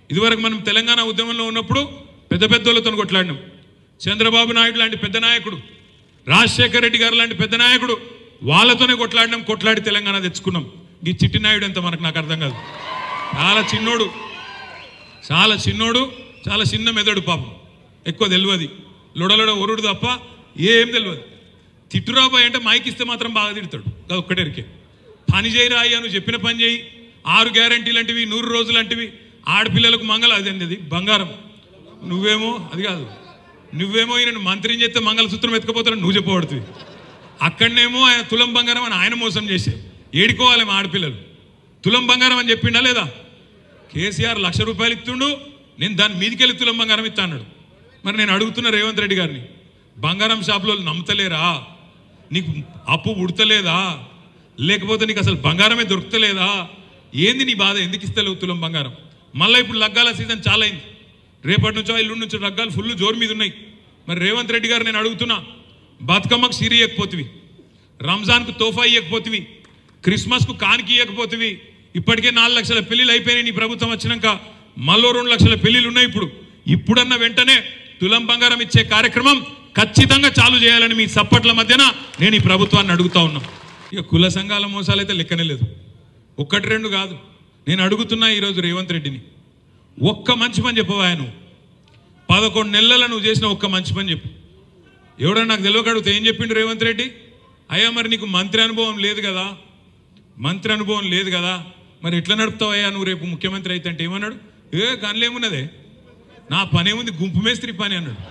ఇదివరకు మనం తెలంగాణ ఉద్యమంలో ఉన్నప్పుడు పెద్ద పెద్దోళ్ళతో కొట్లాడినాం చంద్రబాబు నాయుడు లాంటి పెద్ద నాయకుడు రాజశేఖర రెడ్డి గారు లాంటి పెద్ద నాయకుడు వాళ్ళతోనే కొట్లాడినాం కొట్లాడి తెలంగాణ తెచ్చుకున్నాం ఈ చిట్టి నాయుడు ఎంత మనకు నాకు అర్థం కాదు చాలా చిన్నోడు చాలా చిన్నోడు చాలా చిన్న మెదడు పాపం ఎక్కువ తెలియదు లొడలొడ ఒరుడు తప్ప ఏం తెలియదు తిట్టురాబాయ్ అంటే మైక్ ఇస్తే మాత్రం బాగా తిడతాడు అది ఒక్కటేరికే పని చేయరా అయ్యా నువ్వు చెప్పిన పని చేయి ఆరు గ్యారంటీ లాంటివి నూరు రోజులు లాంటివి ఆడపిల్లలకు మంగళ అదేంది అది బంగారం నువ్వేమో అది కాదు నువ్వేమో ఈయన మంత్రిని చేస్తే మంగళసూత్రం ఎత్తుకపోతాడు నువ్వు చెప్పబడుతుంది అక్కడనేమో ఆయన తులం బంగారం అని ఆయన మోసం చేసే ఏడుకోవాలి మా ఆడపిల్లలు తులం బంగారం అని చెప్పిండా లేదా కేసీఆర్ లక్ష రూపాయలు ఇస్తుండు నేను దాని మీదికెళ్ళి తులం బంగారం ఇస్తా అన్నాడు మరి నేను అడుగుతున్న రేవంత్ రెడ్డి గారిని బంగారం షాపులో నమ్ముతలేరా నీకు అప్పు ఉడతలేదా లేకపోతే నీకు అసలు బంగారమే దొరుకుతలేదా ఏంది నీ బాధ ఎందుకు ఇస్తలేవు తులం బంగారం మళ్ళీ ఇప్పుడు లగ్గాల సీజన్ చాలా అయింది రేపటి నుంచో ఎల్లుండి నుంచో లగ్గాలు ఫుల్ జోరు మీద ఉన్నాయి మరి రేవంత్ రెడ్డి గారు నేను అడుగుతున్నా బతుకమ్మకు సిరి ఇవ్వకపోతివి రంజాన్కు తోఫా ఇవ్వకపోతివి క్రిస్మస్కు కానికి ఇవ్వకపోతివి ఇప్పటికే నాలుగు లక్షల పెళ్లిళ్ళు అయిపోయినాయి నీ ప్రభుత్వం వచ్చినాక మళ్ళీ రెండు లక్షల పెళ్లిళ్ళు ఉన్నాయి ఇప్పుడు ఇప్పుడన్న వెంటనే తులం బంగారం ఇచ్చే కార్యక్రమం ఖచ్చితంగా చాలు చేయాలని మీ సప్పట్ల మధ్యన నేను ఈ ప్రభుత్వాన్ని అడుగుతా ఉన్నా ఇక కుల సంఘాల మోసాలు అయితే లెక్కనే లేదు ఒక్కటి రెండు కాదు నేను అడుగుతున్నా ఈరోజు రేవంత్ రెడ్డిని ఒక్క మంచి పని చెప్పవా ఆయన పదకొండు నెలల నువ్వు చేసిన ఒక్క మంచి పని చెప్పు ఎవడో నాకు తెలియక అడిగితే ఏం చెప్పిండు రేవంత్ రెడ్డి అయ్యా మరి నీకు మంత్రి అనుభవం లేదు కదా మంత్రి అనుభవం లేదు కదా మరి ఎట్లా నడుపుతావయ్యా నువ్వు రేపు ముఖ్యమంత్రి అయితే అంటే ఏమన్నాడు ఏ గనులేమున్నదే నా పని ఏముంది గుంపు మేస్త్రి పని అన్నాడు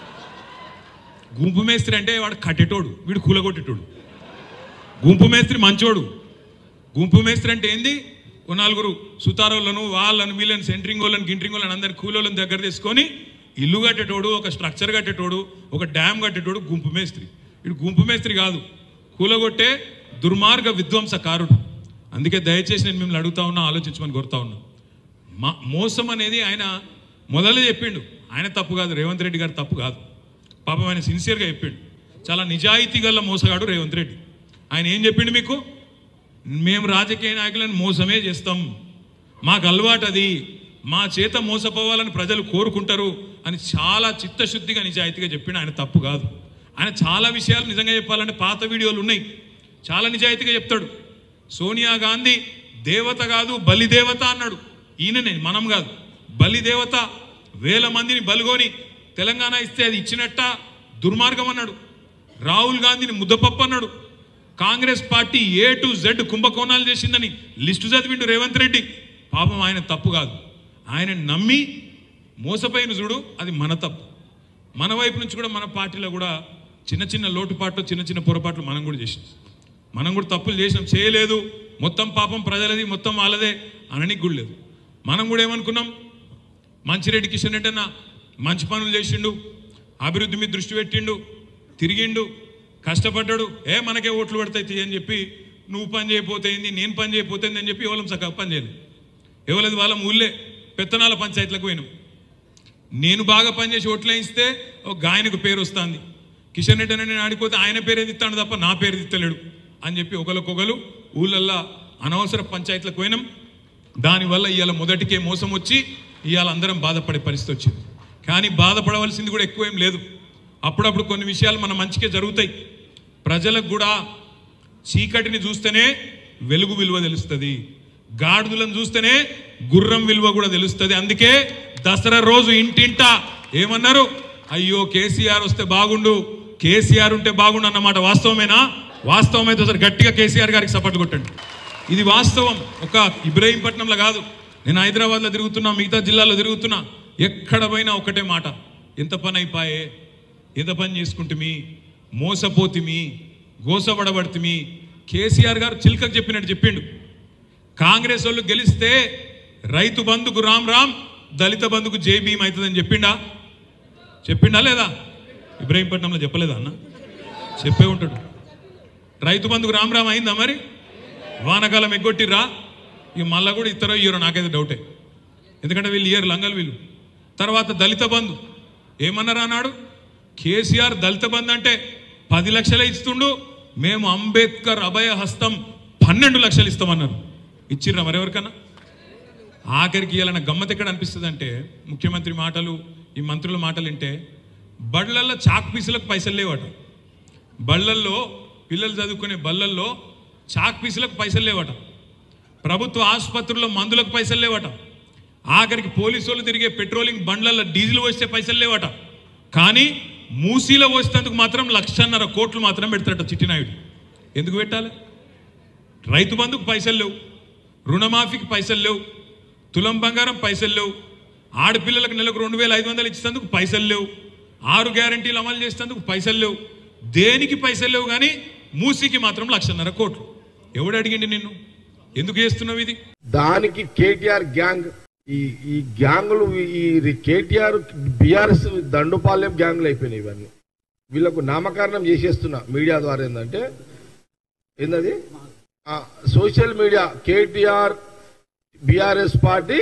గుంపు మేస్త్రి అంటే వాడు కట్టేటోడు వీడు కూలగొట్టేటోడు గుంపు మేస్త్రి మంచోడు గుంపు మేస్త్రి అంటే ఏంది ఓ నలుగురు సుతారోళ్ళను వాళ్ళను వీళ్ళని సెంట్రింగ్ వాళ్ళని గింట్రింగ్ వాళ్ళని అందరిని కూలోళ్ళని దగ్గర తీసుకొని ఇల్లు కట్టేటోడు ఒక స్ట్రక్చర్ కట్టేటోడు ఒక డ్యామ్ కట్టేటోడు గుంపు మేస్త్రి ఇడు గుంపు మేస్త్రి కాదు కూలగొట్టే దుర్మార్గ విధ్వంసకారుడు అందుకే దయచేసి నేను మిమ్మల్ని అడుగుతా ఉన్నా ఆలోచించమని కోరుతా ఉన్నా మా మోసం అనేది ఆయన మొదలు చెప్పిండు ఆయన తప్పు కాదు రేవంత్ రెడ్డి గారు తప్పు కాదు పాపం ఆయన సిన్సియర్గా చెప్పిండు చాలా నిజాయితీ గల మోసగాడు రేవంత్ రెడ్డి ఆయన ఏం చెప్పిండు మీకు మేము రాజకీయ నాయకులను మోసమే చేస్తాం మాకు అలవాటు అది మా చేత మోసపోవాలని ప్రజలు కోరుకుంటారు అని చాలా చిత్తశుద్ధిగా నిజాయితీగా చెప్పిండు ఆయన తప్పు కాదు ఆయన చాలా విషయాలు నిజంగా చెప్పాలంటే పాత వీడియోలు ఉన్నాయి చాలా నిజాయితీగా చెప్తాడు సోనియా గాంధీ దేవత కాదు బలిదేవత అన్నాడు ఈయననే మనం కాదు బలిదేవత వేల మందిని బలుగొని తెలంగాణ ఇస్తే అది ఇచ్చినట్ట దుర్మార్గం అన్నాడు రాహుల్ గాంధీని ముద్దపప్పు అన్నాడు Congress party A to Z కుంభకోణాలు చేసిందని లిస్టు చదివిండు రేవంత్ రెడ్డి పాపం ఆయన తప్పు కాదు ఆయన నమ్మి మోసపోయిన చూడు అది మన తప్పు మన వైపు నుంచి కూడా మన పార్టీలో కూడా చిన్న చిన్న లోటుపాట్లు చిన్న చిన్న పొరపాట్లు మనం కూడా చేసినాం మనం కూడా తప్పులు చేసినాం చేయలేదు మొత్తం పాపం ప్రజలది మొత్తం వాళ్ళదే అననికి కూడా లేదు మనం కూడా ఏమనుకున్నాం మంచిరెడ్డి కిషన్ రెడ్డి అన్న మంచి పనులు చేసిండు అభివృద్ధి మీద దృష్టి పెట్టిండు తిరిగిండు కష్టపడ్డాడు ఏ మనకే ఓట్లు పడతాయి అని చెప్పి నువ్వు పని చేయకపోతే ఏంది నేను పని చేయకపోతే ఏంది అని చెప్పి ఎవరం సగం పని చేయలేదు ఎవరది వాళ్ళ ఊళ్ళే పెత్తనాల పంచాయతీలకు పోయినాం నేను బాగా పనిచేసి ఓట్లు వేయిస్తే ఒక గాయనకు పేరు వస్తుంది కిషన్ రెడ్డి అని నేను ఆడిపోతే ఆయన పేరు ఎదిస్తాడు తప్ప నా పేరు ఎదిత్తలేడు అని చెప్పి ఒకరికొకరు ఊళ్ళల్లో అనవసర పంచాయతీలకు పోయినాం దానివల్ల ఇవాళ మొదటికే మోసం వచ్చి ఇవాళ అందరం బాధపడే పరిస్థితి వచ్చింది కానీ బాధపడవలసింది కూడా ఎక్కువేం లేదు అప్పుడప్పుడు కొన్ని విషయాలు మన మంచికే జరుగుతాయి ప్రజలకు కూడా చీకటిని చూస్తేనే వెలుగు విలువ తెలుస్తుంది గాడిదలను చూస్తేనే గుర్రం విలువ కూడా తెలుస్తుంది అందుకే దసరా రోజు ఇంటింట ఏమన్నారు అయ్యో కేసీఆర్ వస్తే బాగుండు కేసీఆర్ ఉంటే బాగుండు అన్నమాట వాస్తవమేనా వాస్తవం అయితే ఒకసారి గట్టిగా కేసీఆర్ గారికి సపోర్ట్ కొట్టండి ఇది వాస్తవం ఒక ఇబ్రహీంపట్నంలో కాదు నేను హైదరాబాద్లో తిరుగుతున్నా మిగతా జిల్లాలో తిరుగుతున్నా ఎక్కడ పోయినా ఒకటే మాట ఎంత పని అయిపోయే ఎంత పని చేసుకుంటుమి మోసపోతిమి గోసపడబడుతుమి కేసీఆర్ గారు చిల్కకు చెప్పినట్టు చెప్పిండు కాంగ్రెస్ వాళ్ళు గెలిస్తే రైతు బంధుకు రామ్ రామ్ దళిత బంధుకు జై భీమ్ అవుతుందని చెప్పిండా చెప్పిండా లేదా ఇబ్రహీంపట్నంలో చెప్పలేదా అన్న చెప్పే ఉంటాడు రైతు బంధుకు రామ్ రామ్ అయిందా మరి వానకాలం ఎగ్గొట్టిర్రా ఇక మళ్ళా కూడా ఇద్దరో ఇయ్యరో నాకైతే డౌటే ఎందుకంటే వీళ్ళు ఇయ్యరు లంగలు వీళ్ళు తర్వాత దళిత బంధు ఏమన్నారు అన్నాడు కేసీఆర్ దళిత బంధు అంటే పది లక్షలే ఇస్తుండు మేము అంబేద్కర్ అభయ హస్తం పన్నెండు లక్షలు ఇస్తామన్నారు ఇచ్చిర్రా మరెవరికన్నా ఆఖరికి ఇవ్వాలన్న గమ్మత్ ఎక్కడ అనిపిస్తుంది అంటే ముఖ్యమంత్రి మాటలు ఈ మంత్రుల మాటలు వింటే బళ్ళల్లో చాక్ పీసులకు పైసలు లేవట బళ్ళల్లో పిల్లలు చదువుకునే బళ్ళల్లో చాక్ పీసులకు పైసలు లేవట ప్రభుత్వ ఆసుపత్రుల్లో మందులకు పైసలు లేవట ఆఖరికి పోలీసు వాళ్ళు తిరిగే పెట్రోలింగ్ బండ్లలో డీజిల్ వస్తే పైసలు లేవట కానీ మూసీలో వచ్చేందుకు మాత్రం లక్షన్నర కోట్లు మాత్రం పెడతాడట చిట్టినాయుడు ఎందుకు పెట్టాలి రైతు బంధుకు పైసలు లేవు రుణమాఫీకి పైసలు లేవు తులం బంగారం పైసలు లేవు ఆడపిల్లలకు నెలకు రెండు వేల ఐదు వందలు ఇచ్చేందుకు పైసలు లేవు ఆరు గ్యారంటీలు అమలు చేసేందుకు పైసలు లేవు దేనికి పైసలు లేవు కానీ మూసీకి మాత్రం లక్షన్నర కోట్లు ఎవడు అడిగిండి నిన్ను ఎందుకు చేస్తున్నావు ఇది దానికి కేటీఆర్ గ్యాంగ్ ఈ ఈ గ్యాంగులు ఈ కేటీఆర్ బీఆర్ఎస్ దండుపాలెం గ్యాంగులు అయిపోయినాయి ఇవన్నీ వీళ్ళకు నామకరణం చేసేస్తున్నా మీడియా ద్వారా ఏంటంటే ఏంటది ఆ, social media KTR BRS party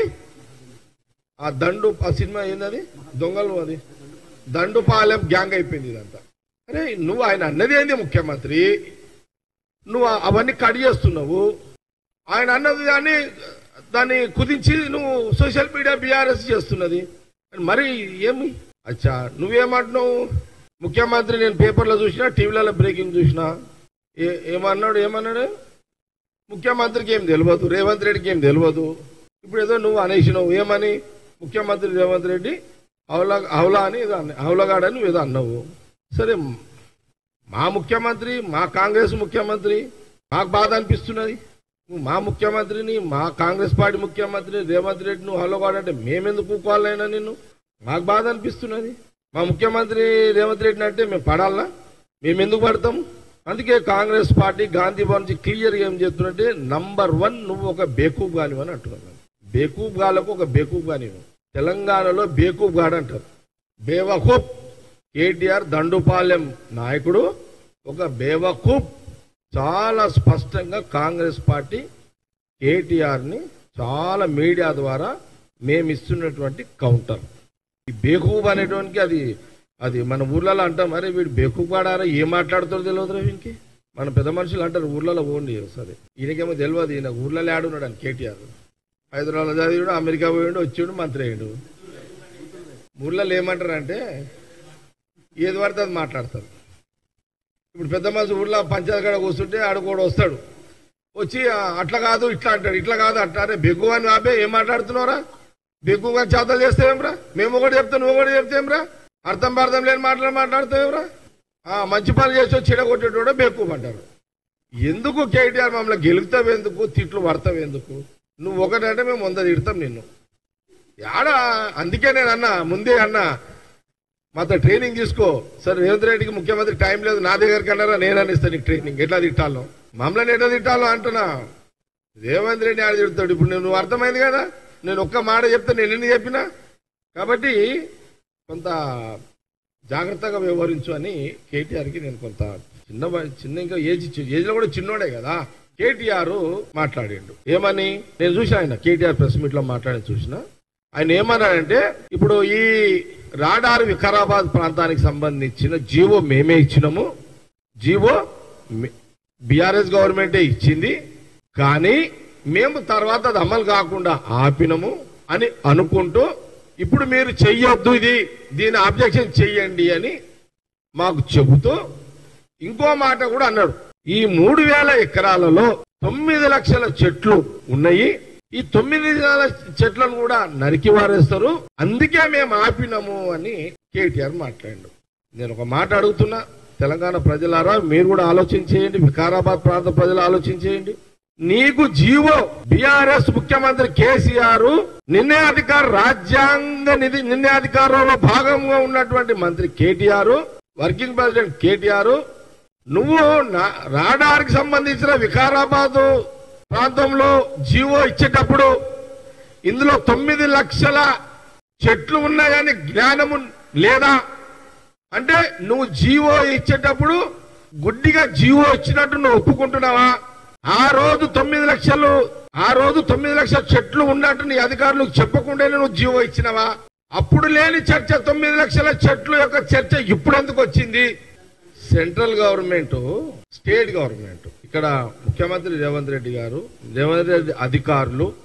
ఆ దండు ఆ సినిమా ఏందది దొంగలు అది దండుపాలెం గ్యాంగ్ అయిపోయింది ఇదంతా అరే నువ్వు ఆయన అన్నది ఏంది ముఖ్యమంత్రి నువ్వు అవన్నీ కట్ చేస్తున్నావు ఆయన అన్నది దాన్ని దాన్ని కుదించి నువ్వు సోషల్ మీడియా బీఆర్ఎస్ చేస్తున్నది మరి ఏమి అచ్చా నువ్వేమంటున్నావు ముఖ్యమంత్రి నేను పేపర్లో చూసినా టీవీలలో బ్రేకింగ్ చూసినా ఏ ఏమన్నాడు ఏమన్నాడు ముఖ్యమంత్రికి ఏం తెలియదు రేవంత్ రెడ్డికి ఏం తెలియదు ఇప్పుడు ఏదో నువ్వు అనేసినావు ఏమని ముఖ్యమంత్రి రేవంత్ రెడ్డి హౌలా హౌలా అని ఏదో అన్న హౌలగాడని ఏదో అన్నావు సరే మా ముఖ్యమంత్రి మా కాంగ్రెస్ ముఖ్యమంత్రి మాకు బాధ అనిపిస్తున్నది నువ్వు మా ముఖ్యమంత్రిని మా కాంగ్రెస్ పార్టీ ముఖ్యమంత్రి రేవంత్ రెడ్డి నువ్వు హలోగాడంటే మేమెందుకు కూకోవాలైనా నిన్ను మాకు బాధ అనిపిస్తున్నది మా ముఖ్యమంత్రి రేవంత్ రెడ్డిని అంటే మేము పడాలనా మేము ఎందుకు పడతాం అందుకే కాంగ్రెస్ పార్టీ గాంధీ భవన్ నుంచి క్లియర్గా ఏం చెప్తున్నట్టే నంబర్ వన్ నువ్వు ఒక బేకూబ్ గానివి అని అంటున్నాను బేకూబ్ గాలకు ఒక బేకూబ్ గానివి తెలంగాణలో బేకూబ్ గాడు అంటారు బేవకూబ్ కేటీఆర్ దండుపాలెం నాయకుడు ఒక బేవకూబ్ చాలా స్పష్టంగా కాంగ్రెస్ పార్టీ కేటీఆర్ని చాలా మీడియా ద్వారా మేము ఇస్తున్నటువంటి కౌంటర్ ఈ బేకూబ్ అనేటువంటి అది అది మన ఊర్లలో అంటాం మరి వీడు బేకూబ్ ఆడారా ఏం మాట్లాడుతారో తెలియదు వీనికి మన పెద్ద మనుషులు అంటారు ఊర్లలో పోండి ఒకసారి ఈయనకేమో తెలియదు ఈయన ఊర్లలో ఆడున్నాడు అని కేటీఆర్ హైదరాబాద్ చదివాడు అమెరికా పోయాడు వచ్చాడు మంత్రి అయ్యాడు ఊర్లలో ఏమంటారంటే ఏది పడితే అది మాట్లాడతారు ఇప్పుడు పెద్ద మనిషి ఊర్లో పంచాయతీ కాడ కూర్చుంటే ఆడు కూడా వస్తాడు వచ్చి "ఆ, అట్లా కాదు ఇట్లా అంటాడు ఇట్లా కాదు అట్లా అరే బెగ్గు అని బాబే ఏం మాట్లాడుతున్నావురా బెగ్గు అని చేతలు చేస్తావేమ్రా మేము ఒకటి చెప్తాం నువ్వు ఒకటి చెప్తేమ్రా అర్థం పర్థం లేని మాటలు మాట్లాడుతావేమ్రా ఆ, మంచి పని చేసి చెడ కొట్టేటోడే బెక్కు అంటారు ఎందుకు కేటీఆర్ మమ్మల్ని గెలుగుతావు ఎందుకు తిట్లు పడతావు ఎందుకు నువ్వు ఒకటంటే మేము వంద తిడతాం నిన్ను యాడ అందుకే నేను అన్నా ముందే అన్నా మాతో ట్రైనింగ్ తీసుకో సార్ రేవంత్ రెడ్డికి ముఖ్యమంత్రి టైం లేదు నా దగ్గరికి అన్నారా నేను అనిస్తాను నీకు ట్రైనింగ్ ఎట్లా తిట్టాలో మమ్మల్ని ఎట్లా తిట్టాలో అంటున్నా రేవంత్ రెడ్డి ఆడ తిడతాడు ఇప్పుడు నువ్వు నువ్వు అర్థమైంది కదా నేను ఒక్క మాట చెప్తే నేను ఎన్ని చెప్పినా కాబట్టి కొంత జాగ్రత్తగా వ్యవహరించు అని కేటీఆర్కి నేను కొంత చిన్న వయ- చిన్న ఇంకా ఏజ్ ఏజ్లో కూడా చిన్నోడే కదా కేటీఆర్ మాట్లాడిండు ఏమని నేను చూసిన ఆయన కేటీఆర్ ప్రెస్ మీట్ లో మాట్లాడి చూసిన ఆయన ఏమన్నాడంటే ఇప్పుడు ఈ రాడార్ వికారాబాద్ ప్రాంతానికి సంబంధించిన జీవో మేమే ఇచ్చినాము జీవో బీఆర్ఎస్ గవర్నమెంటే ఇచ్చింది కానీ మేము తర్వాత అది అమలు కాకుండా ఆపినము అని అనుకుంటూ ఇప్పుడు మీరు చెయ్యొద్దు ఇది దీని అబ్జెక్షన్ చెయ్యండి అని మాకు చెబుతూ ఇంకో మాట కూడా అన్నాడు ఈ మూడు వేల ఎకరాలలో తొమ్మిది లక్షల చెట్లు ఉన్నాయి ఈ తొమ్మిది వేల చెట్లను కూడా నరికి వారేస్తారు అందుకే మేము ఆపినాము అని కేటీఆర్ మాట్లాడాడు నేను ఒక మాట అడుగుతున్నా తెలంగాణ ప్రజలారా మీరు కూడా ఆలోచన చేయండి వికారాబాద్ ప్రాంత ప్రజలు ఆలోచన చేయండి నీకు జీవో బీఆర్ఎస్ ముఖ్యమంత్రి కేసీఆర్ నిర్ణయ అధికార రాజ్యాంగ నిధి నిర్ణయ అధికారంలో భాగంగా ఉన్నటువంటి మంత్రి కేటీఆర్ వర్కింగ్ ప్రెసిడెంట్ కేటీఆర్ నువ్వు నా- రాడార్కి సంబంధించిన వికారాబాద్ ప్రాంతంలో జీవో ఇచ్చేటప్పుడు ఇందులో తొమ్మిది లక్షల చెట్లు ఉన్నాయని జ్ఞానము లేదా అంటే నువ్వు జీవో ఇచ్చేటప్పుడు గుడ్డిగా జీవో ఇచ్చినట్టు నువ్వు ఒప్పుకుంటున్నావా ఆ రోజు తొమ్మిది లక్షలు ఆ రోజు తొమ్మిది లక్షల చెట్లు ఉన్నట్టు నీ అధికారులకు చెప్పకుండానే నువ్వు జీవో ఇచ్చినావా అప్పుడు లేని చర్చ తొమ్మిది లక్షల చెట్లు యొక్క చర్చ ఇప్పుడు ఎందుకు వచ్చింది సెంట్రల్ గవర్నమెంట్ స్టేట్ గవర్నమెంట్ ఇక్కడ ముఖ్యమంత్రి రేవంత్ రెడ్డి గారు రేవంత్ రెడ్డి అధికారులు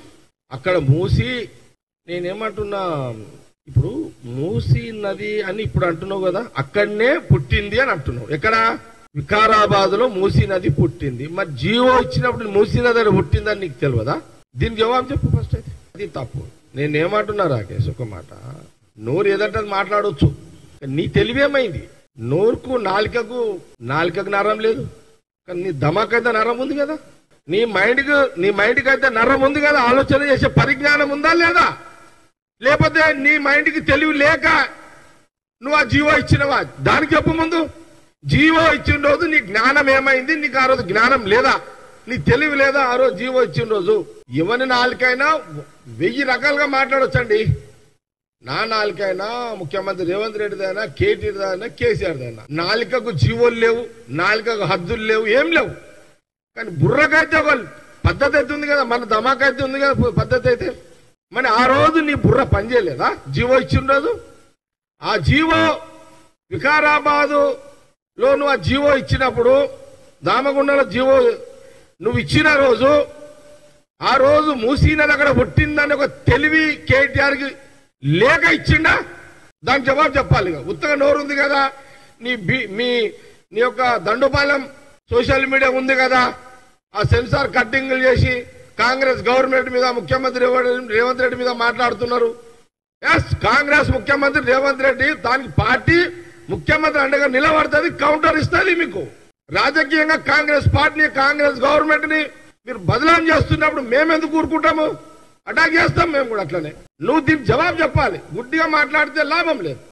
అక్కడ మూసి నేనేమంటున్నా ఇప్పుడు మూసి నది అని ఇప్పుడు అంటున్నావు కదా అక్కడనే పుట్టింది అని అంటున్నావు ఎక్కడ వికారాబాద్ లో మూసీ నది పుట్టింది మరి జీవో ఇచ్చినప్పుడు మూసీ నది అని పుట్టిందని నీకు తెలియదా దీనికి జవాబు చెప్పు ఫస్ట్ అయితే అది తప్పు నేనేమంటున్నా రాకేష్ ఒక మాట నోరు ఏదంటే అది మాట్లాడవచ్చు నీ తెలివేమైంది నోరుకు నాలికకు నాలికకు నరం లేదు కానీ నీ దమాకైతే నరం ఉంది కదా నీ మైండ్కి నీ మైండ్కి అయితే నరం ఉంది కదా ఆలోచన చేసే పరిజ్ఞానం ఉందా లేదా లేకపోతే నీ మైండ్కి తెలివి లేక నువ్వు ఆ జీవో ఇచ్చినవా దానికి చెప్పు ముందు జీవో ఇచ్చిన రోజు నీ జ్ఞానం ఏమైంది నీకు ఆ రోజు జ్ఞానం లేదా నీ తెలివి లేదా ఆ రోజు జీవో ఇచ్చిన రోజు ఎవరి నాలుకైనా వెయ్యి రకాలుగా మాట్లాడొచ్చండి నా నాలుకైనా ముఖ్యమంత్రి రేవంత్ రెడ్డిదైనా కేటీఆర్దైనా కేసీఆర్దైనా నాలుకకు జీవోలు లేవు నాలుకకు హద్దులు లేవు ఏం లేవు కానీ బుర్రకైతే ఒక పద్ధతి అయితే ఉంది కదా మన దమాకైతే ఉంది కదా పద్ధతి అయితే మరి ఆ రోజు నీ బుర్ర పనిచేయలేదా జీవో ఇచ్చిన రోజు ఆ జీవో వికారాబాదు లో నువ్వు ఆ జీవో ఇచ్చినప్పుడు దామగుండలో జీవో నువ్వు ఇచ్చిన రోజు ఆ రోజు మూసీనది అక్కడ పుట్టిందని ఒక తెలివి కేటీఆర్ కి లేక ఇచ్చిండా దానికి జవాబు చెప్పాలి ఇక. ఉత్తగా నోరు ఉంది కదా నీ బి- మీ నీ యొక్క దండుపాలెం సోషల్ మీడియా ఉంది కదా ఆ సెన్సార్ కట్టింగ్లు చేసి కాంగ్రెస్ గవర్నమెంట్ మీద ముఖ్యమంత్రి రేవంత్ రేవంత్ రెడ్డి మీద మాట్లాడుతున్నారు ఎస్ కాంగ్రెస్ ముఖ్యమంత్రి రేవంత్ రెడ్డి దానికి పార్టీ ముఖ్యమంత్రి అండగా నిలబడుతుంది కౌంటర్ ఇస్తుంది మీకు రాజకీయంగా కాంగ్రెస్ పార్టీని కాంగ్రెస్ గవర్నమెంట్ ని మీరు బదలాం చేస్తున్నప్పుడు మేమెందుకు ఊరుకుంటాము అటాక్ చేస్తాం మేము కూడా అట్లనే నువ్వు దీనికి జవాబు చెప్పాలి గుడ్డిగా మాట్లాడితే లాభం లేదు